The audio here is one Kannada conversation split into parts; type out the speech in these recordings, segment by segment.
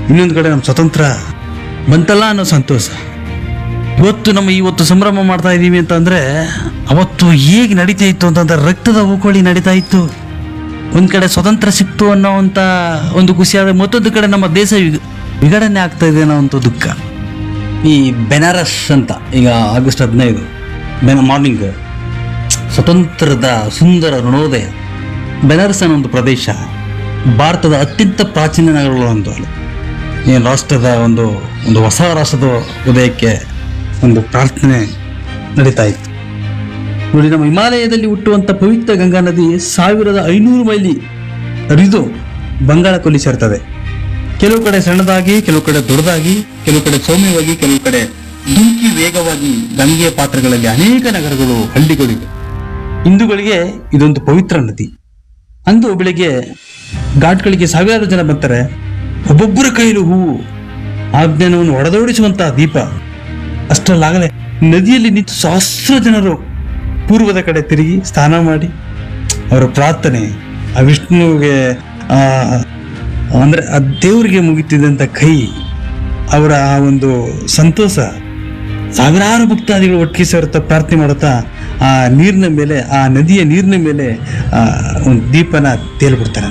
ಇನ್ನೊಂದು ಕಡೆ ನಮ್ಮ ಸ್ವತಂತ್ರ ಬಂತಲ್ಲ ಅನ್ನೋ ಸಂತೋಷ ಇವತ್ತು ನಮ್ಮ ಇವತ್ತು ಸಂಭ್ರಮ ಮಾಡ್ತಾ ಇದ್ದೀವಿ ಅಂತಂದ್ರೆ ಅವತ್ತು ಹೇಗೆ ನಡೀತಾ ಇತ್ತು ಅಂತಂದ್ರೆ ರಕ್ತದ ಉಕೋಳಿ ನಡೀತಾ ಇತ್ತು ಒಂದು ಕಡೆ ಸ್ವತಂತ್ರ ಸಿಕ್ತು ಅನ್ನೋವಂಥ ಒಂದು ಖುಷಿಯಾದ ಮತ್ತೊಂದು ಕಡೆ ನಮ್ಮ ದೇಶ ವಿಗ- ವಿಘಟನೆ ಆಗ್ತಾ ಇದೆ ಅನ್ನೋ ಒಂದು ದುಃಖ ಈ ಬೆನಾರಸ್ ಅಂತ ಈಗ ಆಗಸ್ಟ್ ಹದಿನೈದು ಬೆನ ಮಾರ್ನಿಂಗ್ ಸ್ವತಂತ್ರದ ಸುಂದರ ಋಣೋದಯ ಬೆನಾರಸ್ ಅನ್ನೋ ಒಂದು ಪ್ರದೇಶ ಭಾರತದ ಅತ್ಯಂತ ಪ್ರಾಚೀನ ನಗರಗಳು ಒಂದು ಅಲ್ಲ ಏನು ರಾಷ್ಟ್ರದ ಒಂದು ಒಂದು ಹೊಸ ರಾಷ್ಟ್ರದ ಉದಯಕ್ಕೆ ಒಂದು ಪ್ರಾರ್ಥನೆ ನಡೀತಾ ಇತ್ತು ನೋಡಿ ನಮ್ಮ ಹಿಮಾಲಯದಲ್ಲಿ ಹುಟ್ಟುವಂಥ ಪವಿತ್ರ ಗಂಗಾ ನದಿ ಸಾವಿರದ ಐನೂರು ಮೈಲಿ ಹರಿದು ಬಂಗಾಳ ಕೊಲ್ಲಿ ಸೇರ್ತದೆ ಕೆಲವು ಕಡೆ ಸಣ್ಣದಾಗಿ ಕೆಲವು ಕಡೆ ದೊಡ್ಡದಾಗಿ ಕೆಲವು ಕಡೆ ಸೌಮ್ಯವಾಗಿ ಕೆಲವು ಕಡೆ ಧುಮುಕಿ ವೇಗವಾಗಿ ಗಂಗೆಯ ಪಾತ್ರಗಳಲ್ಲಿ ಅನೇಕ ನಗರಗಳು ಹಳ್ಳಿಗಳಿವೆ ಹಿಂದೂಗಳಿಗೆ ಇದೊಂದು ಪವಿತ್ರ ನದಿ ಅಂದು ಬೆಳಿಗ್ಗೆ ಘಾಟ್ಗಳಿಗೆ ಸಾವಿರಾರು ಜನ ಬರ್ತಾರೆ ಒಬ್ಬೊಬ್ಬರ ಕೈಲೂ ಹೂವು ಆ ಜ್ಞಾನವನ್ನು ಒಡೆದೋಡಿಸುವಂತಹ ದೀಪ ಅಷ್ಟರಲ್ಲಾಗಲೇ ನದಿಯಲ್ಲಿ ನಿಂತು ಸಹಸ್ರ ಜನರು ಪೂರ್ವದ ಕಡೆ ತಿರುಗಿ ಸ್ನಾನ ಮಾಡಿ ಅವರ ಪ್ರಾರ್ಥನೆ ಆ ವಿಷ್ಣುವಿಗೆ ಆ, ಅಂದ್ರೆ ಆ ದೇವರಿಗೆ ಮುಗಿತಿದ್ದಂಥ ಕೈ ಅವರ ಆ ಒಂದು ಸಂತೋಷ ಸಾವಿರಾರು ಭಕ್ತಾದಿಗಳು ಒಟ್ಟಿಗೆ ಸೇರುತ್ತಾ ಪ್ರಾರ್ಥನೆ ಮಾಡುತ್ತಾ ಆ ನೀರಿನ ಮೇಲೆ ಆ ನದಿಯ ನೀರಿನ ಮೇಲೆ ಆ ಒಂದು ದೀಪನ ತೇಲ್ಬಿಡ್ತಾರೆ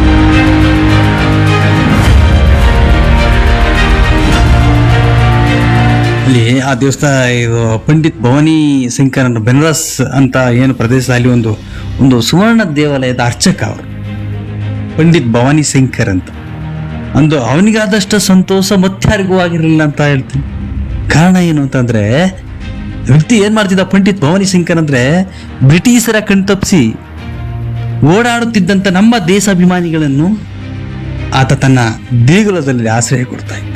ಅಲ್ಲಿ ಆ ದೇವಸ್ಥಾನ ಇದು ಪಂಡಿತ್ ಭವಾನಿ ಶಂಕರನ್ ಬೆನಾರಸ್ ಅಂತ ಏನು ಪ್ರದೇಶ ಅಲ್ಲಿ ಒಂದು ಒಂದು ಸುವರ್ಣ ದೇವಾಲಯದ ಅರ್ಚಕ ಅವರು ಪಂಡಿತ್ ಭವಾನಿ ಶಂಕರ್ ಅಂತ ಅಂದು ಅವನಿಗಾದಷ್ಟು ಸಂತೋಷ ಮತ್ತಾರಿಗೂ ಆಗಿರಲಿಲ್ಲ ಅಂತ ಹೇಳ್ತೀನಿ ಕಾರಣ ಏನು ಅಂತಂದ್ರೆ ವ್ಯಕ್ತಿ ಏನ್ ಮಾಡ್ತಿದ್ದ ಪಂಡಿತ್ ಭವಾನಿ ಶಂಕರ್ ಅಂದ್ರೆ ಬ್ರಿಟಿಷರ ಕಣ್ತಪ್ಪಿಸಿ ಓಡಾಡುತ್ತಿದ್ದಂಥ ನಮ್ಮ ದೇಶಾಭಿಮಾನಿಗಳನ್ನು ಆತ ತನ್ನ ದೇಗುಲದಲ್ಲಿ ಆಶ್ರಯ ಕೊಡ್ತಾ ಇದ್ದ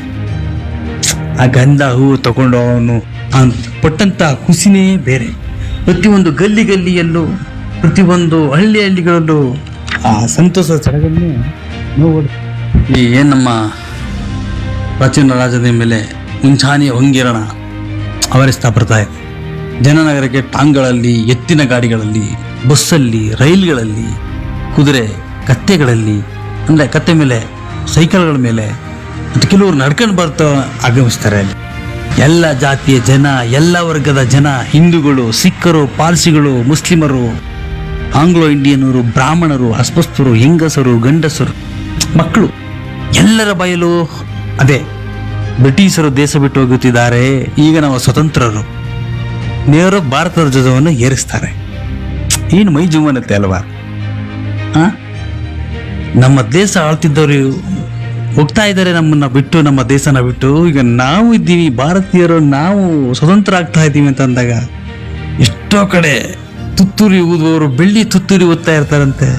ಆ ಗಂಧ ಹೂವು ತಗೊಂಡು ಅವನು ಅವನು ಪಟ್ಟಂತ ಖುಷಿನೇ ಬೇರೆ ಪ್ರತಿಯೊಂದು ಗಲ್ಲಿ ಗಲ್ಲಿಯಲ್ಲೂ ಪ್ರತಿಯೊಂದು ಹಳ್ಳಿ ಹಳ್ಳಿಗಳಲ್ಲೂ ಆ ಸಂತೋಷದ ಸಡಗನ್ನು ನೋಡು ಈ ಏನು ನಮ್ಮ ಪ್ರಾಚೀನ ರಾಜ್ಯದ ಮೇಲೆ ಮುಂಚಾನೆಯ ಹೊಂಗಿರಣ ಅವರಿಸ್ತಾ ಬರ್ತಾ ಇದೆ ಜನನಗರಕ್ಕೆ ಟಾಂಗ್ಗಳಲ್ಲಿ ಎತ್ತಿನ ಗಾಡಿಗಳಲ್ಲಿ ಬಸ್ಸಲ್ಲಿ ರೈಲ್ಗಳಲ್ಲಿ ಕುದುರೆ ಕತ್ತೆಗಳಲ್ಲಿ ಅಂದರೆ ಕತ್ತೆ ಮೇಲೆ ಸೈಕಲ್ಗಳ ಮೇಲೆ ಮತ್ತು ಕೆಲವರು ನಡ್ಕೊಂಡು ಬರ್ತಾ ಆಗಮಿಸ್ತಾರೆ ಅಲ್ಲಿ ಎಲ್ಲ ಜಾತಿಯ ಜನ ಎಲ್ಲ ವರ್ಗದ ಜನ ಹಿಂದೂಗಳು ಸಿಖ್ಖರು ಪಾರ್ಸಿಗಳು ಮುಸ್ಲಿಮರು ಆಂಗ್ಲೋ ಇಂಡಿಯನರು ಬ್ರಾಹ್ಮಣರು ಅಸ್ವಸ್ಥರು ಹೆಂಗಸರು ಗಂಡಸರು ಮಕ್ಕಳು ಎಲ್ಲರ ಬಯಲು ಅದೇ ಬ್ರಿಟಿಷರು ದೇಶ ಬಿಟ್ಟು ಹೋಗುತ್ತಿದ್ದಾರೆ ಈಗ ನಾವು ಸ್ವತಂತ್ರರು ನೇರು ಭಾರತದ ಧ್ವಜವನ್ನು ಏರಿಸ್ತಾರೆ ಏನು ಮೈ ಜುಮ್ಮನತ್ತೆ ಅಲ್ವಾ ಆ? ನಮ್ಮ ದೇಶ ಆಳ್ತಿದ್ದವರು ಹೋಗ್ತಾ ಇದ್ದಾರೆ ನಮ್ಮನ್ನ ಬಿಟ್ಟು ನಮ್ಮ ದೇಶನ ಬಿಟ್ಟು ಈಗ ನಾವು ಇದ್ದೀವಿ ಭಾರತೀಯರು ನಾವು ಸ್ವತಂತ್ರ ಆಗ್ತಾ ಇದ್ದೀವಿ ಅಂತ ಅಂದಾಗ ಎಷ್ಟೋ ಕಡೆ ತುತ್ತೂರಿ ಊದುವವರು ಬೆಳ್ಳಿ ತುತ್ತೂರಿ ಓದ್ತಾ ಇರ್ತಾರಂತೆ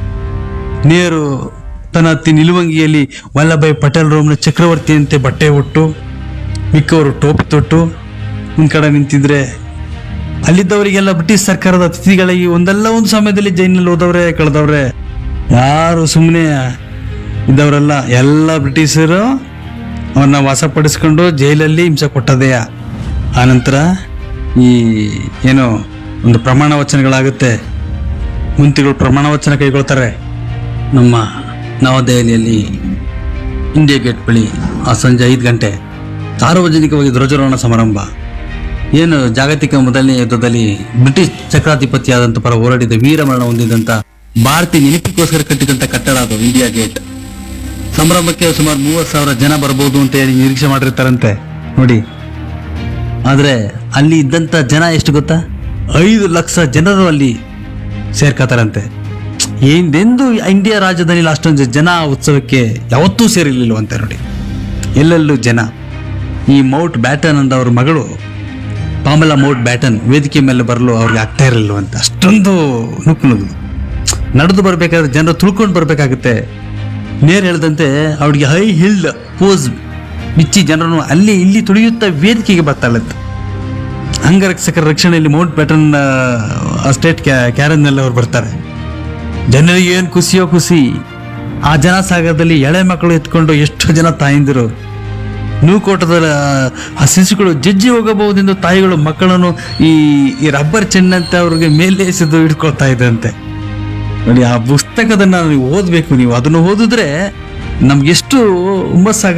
ನೇರು ತನ್ನ ಅತ್ತಿ ನಿಲುವಂಗಿಯಲ್ಲಿ ವಲ್ಲಭಾಯ್ ಪಟೇಲ್ ರೋಮ್ನ ಚಕ್ರವರ್ತಿಯಂತೆ ಬಟ್ಟೆ ಉಟ್ಟು ಮಿಕ್ಕವರು ಟೋಪಿ ತೊಟ್ಟು ಒಂದು ಕಡೆ ನಿಂತಿದ್ರೆ ಅಲ್ಲಿದ್ದವರಿಗೆಲ್ಲ ಬ್ರಿಟಿಷ್ ಸರ್ಕಾರದ ಅತಿಥಿಗಳಿಗೆ ಒಂದಲ್ಲ ಒಂದು ಸಮಯದಲ್ಲಿ ಜೈಲಿನಲ್ಲಿ ಹೋದವ್ರೆ ಕಳೆದವ್ರೆ ಯಾರು ಸುಮ್ಮನೆ ಇದ್ದವರೆಲ್ಲ ಎಲ್ಲ ಬ್ರಿಟಿಷರು ಅವನ್ನ ವಶಪಡಿಸ್ಕೊಂಡು ಜೈಲಲ್ಲಿ ಹಿಂಸೆ ಕೊಟ್ಟದೆಯ ಆನಂತರ ಈ ಏನು ಒಂದು ಪ್ರಮಾಣ ವಚನಗಳಾಗುತ್ತೆ ಮಂತ್ರಿಗಳು ಪ್ರಮಾಣ ವಚನ ಕೈಗೊಳ್ತಾರೆ ನಮ್ಮ ನವದೆಹಲಿಯಲ್ಲಿ ಇಂಡಿಯಾ ಗೇಟ್ ಬಳಿ ಆ ಸಂಜೆ ಐದು ಗಂಟೆ ಸಾರ್ವಜನಿಕವಾಗಿ ಧ್ವಜಾರೋಹಣ ಸಮಾರಂಭ ಏನು ಜಾಗತಿಕ ಮೊದಲನೇ ಯುದ್ಧದಲ್ಲಿ ಬ್ರಿಟಿಷ್ ಚಕ್ರಾಧಿಪತಿಯಾದಂಥ ಪರ ಹೋರಾಡಿದ ವೀರಮರಣ ಹೊಂದಿದಂಥ ಭಾರತೀಯ ನೆನಪಿಗೋಸ್ಕರ ಕಟ್ಟಿದಂಥ ಕಟ್ಟಡ ಅದು ಇಂಡಿಯಾ ಗೇಟ್ ಸಂಭ್ರಮಕ್ಕೆ ಸುಮಾರು ಮೂವತ್ತು ಸಾವಿರ ಜನ ಬರ್ಬೋದು ಅಂತ ಹೇಳಿ ನಿರೀಕ್ಷೆ ಮಾಡಿರ್ತಾರಂತೆ ನೋಡಿ ಆದ್ರೆ ಅಲ್ಲಿ ಇದ್ದಂಥ ಜನ ಎಷ್ಟು ಗೊತ್ತಾ ಐದು ಲಕ್ಷ ಜನರು ಅಲ್ಲಿ ಸೇರ್ಕೋತಾರಂತೆ ಹಿಂದೆಂದು ಇಂಡಿಯಾ ರಾಜ್ಯದಲ್ಲಿ ಅಷ್ಟೊಂದು ಜನ ಆ ಉತ್ಸವಕ್ಕೆ ಯಾವತ್ತೂ ಸೇರಿರ್ಲಿಲ್ವಂತೆ ನೋಡಿ ಎಲ್ಲೆಲ್ಲೂ ಜನ ಈ ಮೌಟ್ ಬ್ಯಾಟನ್ ಅಂತ ಅವ್ರ ಮಗಳು ಪಾಮಲಾ ಮೌಟ್ ಬ್ಯಾಟನ್ ವೇದಿಕೆ ಮೇಲೆ ಬರಲು ಅವ್ರಿಗೆ ಆಗ್ತಾ ಇರಲಿಲ್ವಂತೆ ಅಷ್ಟೊಂದು ನುಕ್ಕು ನುಗ್ಗು ನಡೆದು ಬರ್ಬೇಕಾದ್ರೆ ಜನರು ತುಳ್ಕೊಂಡು ಬರ್ಬೇಕಾಗುತ್ತೆ ನೇರ್ ಹೇಳ್ದಂತೆ ಅವಳಿಗೆ ಹೈ ಹಿಲ್ಡ್ ಪೋಸ್ ಬಿಚ್ಚಿ ಜನರನ್ನು ಅಲ್ಲಿ ಇಲ್ಲಿ ತುಳಿಯುತ್ತಾ ವೇದಿಕೆಗೆ ಬರ್ತಾಳಂತೆ ಅಂಗರಕ್ಷಕರ ರಕ್ಷಣೆಯಲ್ಲಿ ಮೌಂಟ್ ಬ್ಯಾಟನ್ ಸ್ಟೇಟ್ ಕ್ಯಾರನ್ನಲ್ಲಿ ಅವ್ರು ಬರ್ತಾರೆ ಜನರಿಗೆ ಏನು ಖುಷಿಯೋ ಖುಷಿ ಆ ಜನಸಾಗರದಲ್ಲಿ ಎಳೆ ಮಕ್ಕಳು ಎತ್ಕೊಂಡು ಎಷ್ಟು ಜನ ತಾಯಂದಿರು ನೂಕೋಟದ ಆ ಶಿಶುಗಳು ಜಜ್ಜಿ ಹೋಗಬಹುದೆಂದು ತಾಯಿಗಳು ಮಕ್ಕಳನ್ನು ಈ ಈ ರಬ್ಬರ್ ಚೆನ್ನಂತೆ ಅವ್ರಿಗೆ ಮೇಲೆ ಎಸೆದು ಹಿಡ್ಕೊಳ್ತಾ ಇದ್ದಂತೆ ನೋಡಿ ಆ ಪುಸ್ತಕದನ್ನ ನೀವು ಓದಬೇಕು ನೀವು ಅದನ್ನು ಓದಿದ್ರೆ ನಮ್ಗೆಷ್ಟು ಹುಮ್ಮಸ್ಸಾಗ